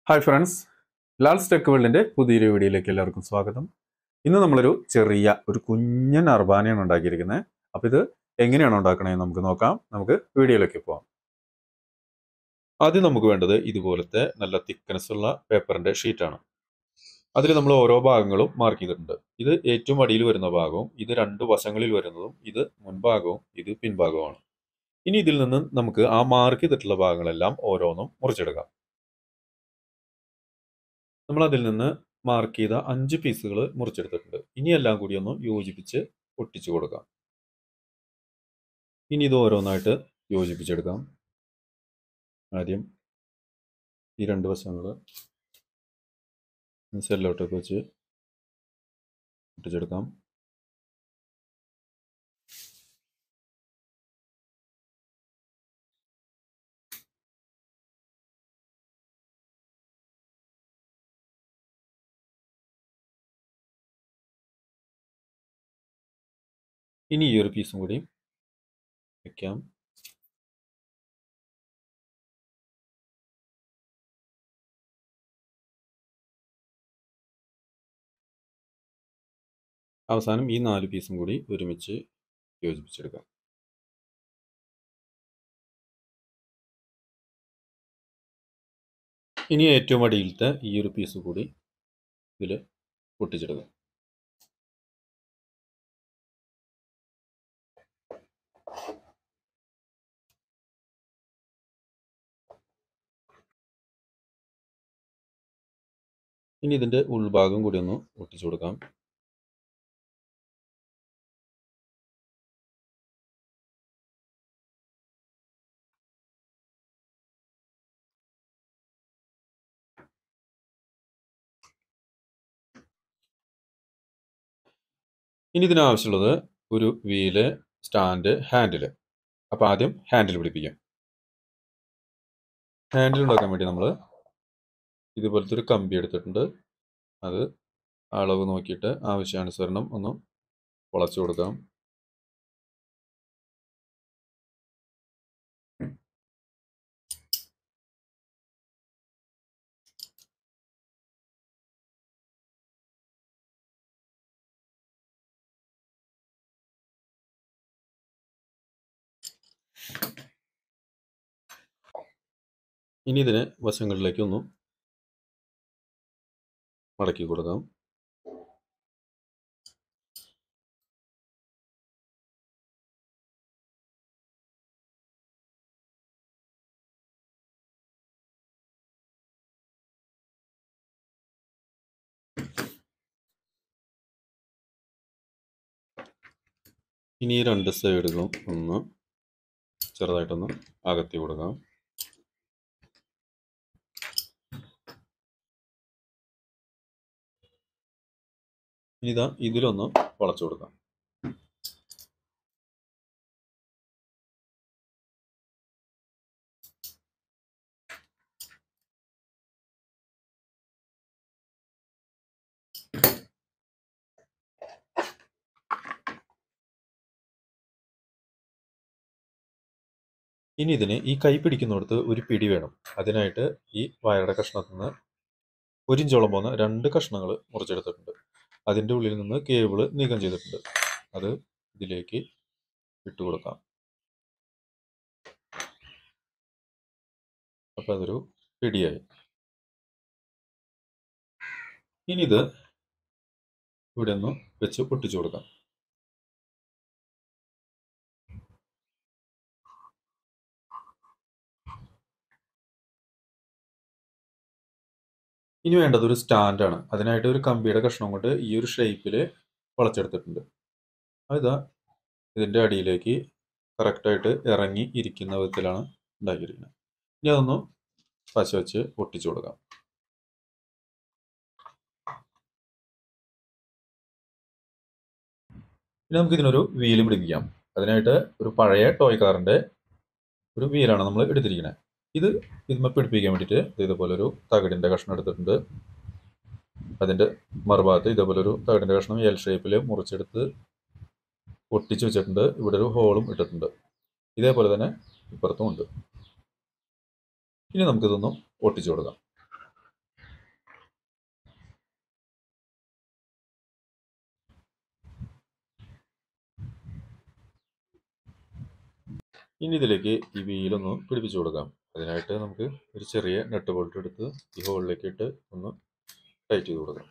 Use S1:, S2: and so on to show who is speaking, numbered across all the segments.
S1: hi friends Lal's tech വേൾഡിൻ്റെ പുതിയൊരു വീഡിയോയിലേക്ക് എല്ലാവർക്കും സ്വാഗതം ഇന്ന് നമ്മളൊരു ചെറിയ ഒരു കുഞ്ഞൻ അർബാനയാണ് ഉണ്ടാക്കിയിരിക്കുന്നത് അപ്പോൾ ഇത് എങ്ങനെയാണ് ഉണ്ടാക്കണതെന്ന് നമുക്ക് നോക്കാം നമുക്ക് വീഡിയോയിലേക്ക് പോകാം ആദ്യം നമുക്ക് വേണ്ടത് ഇതുപോലത്തെ നല്ല തിക്നെസ് ഉള്ള പേപ്പറിൻ്റെ ഷീറ്റാണ് അതിൽ നമ്മൾ ഓരോ ഭാഗങ്ങളും മാർക്ക് ചെയ്തിട്ടുണ്ട് ഇത് ഏറ്റവും അടിയിൽ വരുന്ന ഭാഗവും ഇത് രണ്ട് വശങ്ങളിൽ വരുന്നതും ഇത് മുൻഭാഗവും ഇത് പിൻഭാഗവുമാണ് ഇനി ഇതിൽ നിന്ന് നമുക്ക് ആ മാർക്ക് ചെയ്തിട്ടുള്ള ഭാഗങ്ങളെല്ലാം ഓരോന്നും മുറിച്ചെടുക്കാം നമ്മൾ അതിൽ നിന്ന് മാർക്ക് ചെയ്ത അഞ്ച് പീസുകൾ മുറിച്ചെടുത്തിട്ടുണ്ട് ഇനി എല്ലാം കൂടി ഒന്ന് യോജിപ്പിച്ച് ഒട്ടിച്ചു കൊടുക്കാം ഇനി ഇത് ഓരോന്നായിട്ട് യോജിപ്പിച്ചെടുക്കാം ആദ്യം ഈ രണ്ട് വശങ്ങൾ സെല്ലോട്ടൊക്കെ വെച്ച് ഒട്ടിച്ചെടുക്കാം ഇനി ഈ ഒരു പീസും കൂടി വെക്കാം അവസാനം ഈ നാല് പീസും കൂടി ഒരുമിച്ച് യോജിപ്പിച്ചെടുക്കാം ഇനി ഏറ്റവും അടിയിലത്തെ ഈ ഒരു പീസ് കൂടി ഇതിൽ പൊട്ടിച്ചെടുക്കാം ഇനി ഇതിൻ്റെ ഉൾഭാഗം കൂടി ഒന്ന് ഒട്ടിച്ചു കൊടുക്കാം ഇനി ഇതിനാവശ്യമുള്ളത് ഒരു വീല് സ്റ്റാൻഡ് ഹാൻഡിൽ അപ്പോൾ ആദ്യം ഹാൻഡിൽ പിടിപ്പിക്കാം ഹാൻഡിൽ ഉണ്ടാക്കാൻ വേണ്ടി നമ്മൾ ഇതുപോലത്തെ ഒരു കമ്പി എടുത്തിട്ടുണ്ട് അത് അളവ് നോക്കിയിട്ട് ആവശ്യാനുസരണം ഒന്ന് വളച്ചു കൊടുക്കാം ഇനി ഇതിനെ വശങ്ങളിലേക്ക് ഒന്ന് മടക്കി കൊടുക്കാം ഇനി ഈ രണ്ട് സൈഡുകളും ഒന്ന് ചെറുതായിട്ടൊന്ന് അകത്തി കൊടുക്കാം ഇനി ഇതാ ഇതിലൊന്ന് വളച്ചു കൊടുക്കാം ഇനി ഇതിന് ഈ കൈ പിടിക്കുന്നിടത്ത് ഒരു പിടി വേണം അതിനായിട്ട് ഈ വയറുടെ കഷ്ണത്തിൽ നിന്ന് ഒരു ഇഞ്ചോളം പോകുന്ന രണ്ട് കഷ്ണങ്ങൾ മുറിച്ചെടുത്തിട്ടുണ്ട് അതിൻ്റെ ഉള്ളിൽ നിന്ന് കേബിള് നീക്കം ചെയ്തിട്ടുണ്ട് അത് ഇതിലേക്ക് ഇട്ട് കൊടുക്കാം അപ്പം അതൊരു പിടിയായി ഇനി ഇത് ഇവിടെ ഒന്ന് വെച്ച് പൊട്ടിച്ചു കൊടുക്കാം ഇനി വേണ്ടത് ഒരു സ്റ്റാൻഡാണ് അതിനായിട്ട് ഒരു കമ്പിയുടെ കഷ്ണം കൊണ്ട് ഈ ഒരു ഷേപ്പിൽ വളച്ചെടുത്തിട്ടുണ്ട് അതിതാ ഇതിൻ്റെ അടിയിലേക്ക് കറക്റ്റായിട്ട് ഇറങ്ങി ഇരിക്കുന്ന വിധത്തിലാണ് ഉണ്ടാക്കിയിരിക്കുന്നത് ഇനി അതൊന്ന് പശ വെച്ച് ഒട്ടിച്ചു കൊടുക്കാം ഇനി നമുക്ക് ഇതിനൊരു വീല് പിടിപ്പിക്കാം അതിനായിട്ട് ഒരു പഴയ ടോയ് കാറിൻ്റെ ഒരു വീലാണ് നമ്മൾ എടുത്തിരിക്കുന്നത് ഇത് ഇതിന്മേൽ പിടിപ്പിക്കാൻ വേണ്ടിയിട്ട് ഇതേപോലെ ഒരു തകിടിൻ്റെ കഷ്ണം എടുത്തിട്ടുണ്ട് അതിൻ്റെ മറുഭാഗത്ത് ഇതേപോലെ ഒരു തകിടിൻ്റെ കഷ്ണം എൽ ഷേപ്പിൽ മുറിച്ചെടുത്ത് ഒട്ടിച്ച് വെച്ചിട്ടുണ്ട് ഇവിടെ ഒരു ഹോളും ഇട്ടിട്ടുണ്ട് ഇതേപോലെ തന്നെ ഇപ്പുറത്തും ഉണ്ട് ഇനി നമുക്കിതൊന്നും ഒട്ടിച്ചു കൊടുക്കാം ഇനി ഇതിലേക്ക് ഈ വീലൊന്ന് പിടിപ്പിച്ചു കൊടുക്കാം അതിനായിട്ട് നമുക്ക് ഒരു ചെറിയ നെട്ട് ബോൾട്ട് എടുത്ത് ഈ ഹോളിലേക്ക് ഇട്ട് ഒന്ന് ടൈറ്റ് ചെയ്ത് കൊടുക്കാം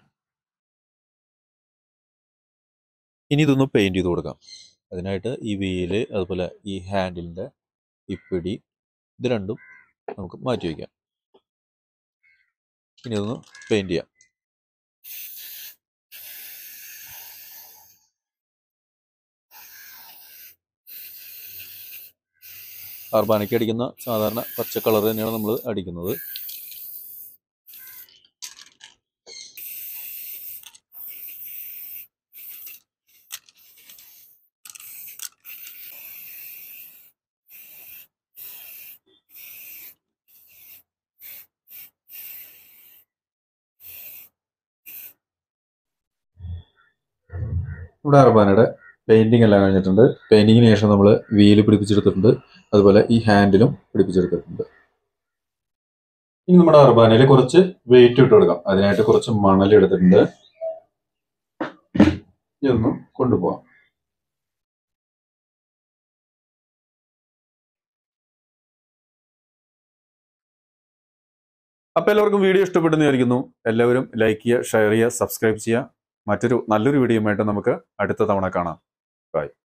S1: ഇനി ഇതൊന്ന് പെയിൻറ് ചെയ്ത് കൊടുക്കാം അതിനായിട്ട് ഈ വീല് അതുപോലെ ഈ ഹാൻഡിലിൻ്റെ ഈ പിടി ഇത് രണ്ടും നമുക്ക് മാറ്റി വയ്ക്കാം ഇനി ഇതൊന്ന് പെയിൻറ് ചെയ്യാം അർബാനയ്ക്ക് അടിക്കുന്ന സാധാരണ പച്ച കളർ തന്നെയാണ് നമ്മൾ അടിക്കുന്നത് ഇവിടെ അർബാനയുടെ പെയിന്റിംഗ് എല്ലാം കഴിഞ്ഞിട്ടുണ്ട് പെയിന്റിങ്ങിന് ശേഷം നമ്മൾ വീല് പിടിപ്പിച്ചെടുത്തിട്ടുണ്ട് അതുപോലെ ഈ ഹാൻഡിലും പിടിപ്പിച്ചെടുത്തിട്ടുണ്ട് ഇനി നമ്മുടെ അർബാനയിൽ കുറച്ച് വെയിറ്റ് ഇട്ട് കൊടുക്കാം അതിനായിട്ട് കുറച്ച് മണൽ എടുത്തിട്ടുണ്ട് ഇതൊന്നും കൊണ്ടുപോകാം അപ്പോൾ എല്ലാവർക്കും വീഡിയോ ഇഷ്ടപ്പെടുന്ന വിചാരിക്കുന്നു എല്ലാവരും ലൈക്ക് ചെയ്യുക ഷെയർ ചെയ്യുക സബ്സ്ക്രൈബ് ചെയ്യുക മറ്റൊരു നല്ലൊരു വീഡിയോയുമായിട്ട് നമുക്ക് അടുത്ത തവണ കാണാം ബൈ